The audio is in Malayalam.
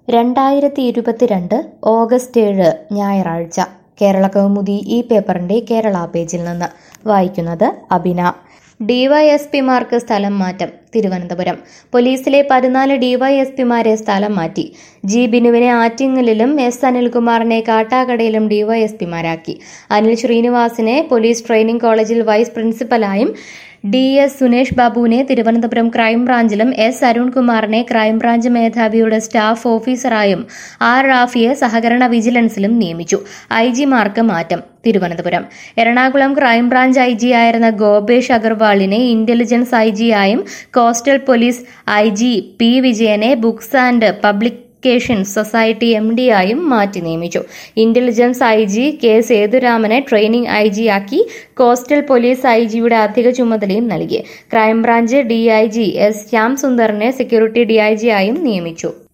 രണ്ടായിരത്തി ഇരുപത്തിരണ്ട് ഓഗസ്റ്റ് ഏഴ് ഞായറാഴ്ച കേരള കൗമുദി ഈ പേപ്പറിന്റെ കേരള പേജിൽ നിന്ന് വായിക്കുന്നത് അബിന ഡിവൈഎസ്പിമാർക്ക് സ്ഥലം മാറ്റം തിരുവനന്തപുരം പോലീസിലെ പതിനാല് ഡിവൈഎസ്പിമാരെ സ്ഥലം മാറ്റി ജി ബിനുവിനെ ആറ്റിങ്ങലിലും എസ് അനിൽകുമാറിനെ കാട്ടാക്കടയിലും ഡിവൈഎസ്പിമാരാക്കി അനിൽ ശ്രീനിവാസിനെ പോലീസ് ട്രെയിനിംഗ് കോളേജിൽ വൈസ് പ്രിൻസിപ്പലായും ഡി എസ് സുനേഷ് ബാബുവിനെ തിരുവനന്തപുരം ക്രൈംബ്രാഞ്ചിലും എസ് അരുൺകുമാറിനെ ക്രൈംബ്രാഞ്ച് മേധാവിയുടെ സ്റ്റാഫ് ഓഫീസറായും ആർ റാഫിയെ സഹകരണ വിജിലൻസിലും നിയമിച്ചു ഐ ജിമാർക്ക് മാറ്റം Thiruvananthapuram Ernakulam crime branch I G ആയിരുന്ന ഗോപേഷ് അഗർവാളിനെ ഇന്റലിജൻസ് ഐ ജിയായും coastal police I G P വിജയനെ books and publication society M ഡിയായും മാറ്റി നിയമിച്ചു ഇന്റലിജൻസ് ഐ ജി കെ സേതുരാമനെ ട്രെയിനിംഗ് ഐ ജി ആക്കി കോസ്റ്റൽ പോലീസ് ഐ ജിയുടെ അധിക ചുമതലയും നൽകി crime branch D I G S Shyam സുന്ദറിനെ സെക്യൂരിറ്റി ഡി ഐ ജി ആയും നിയമിച്ചു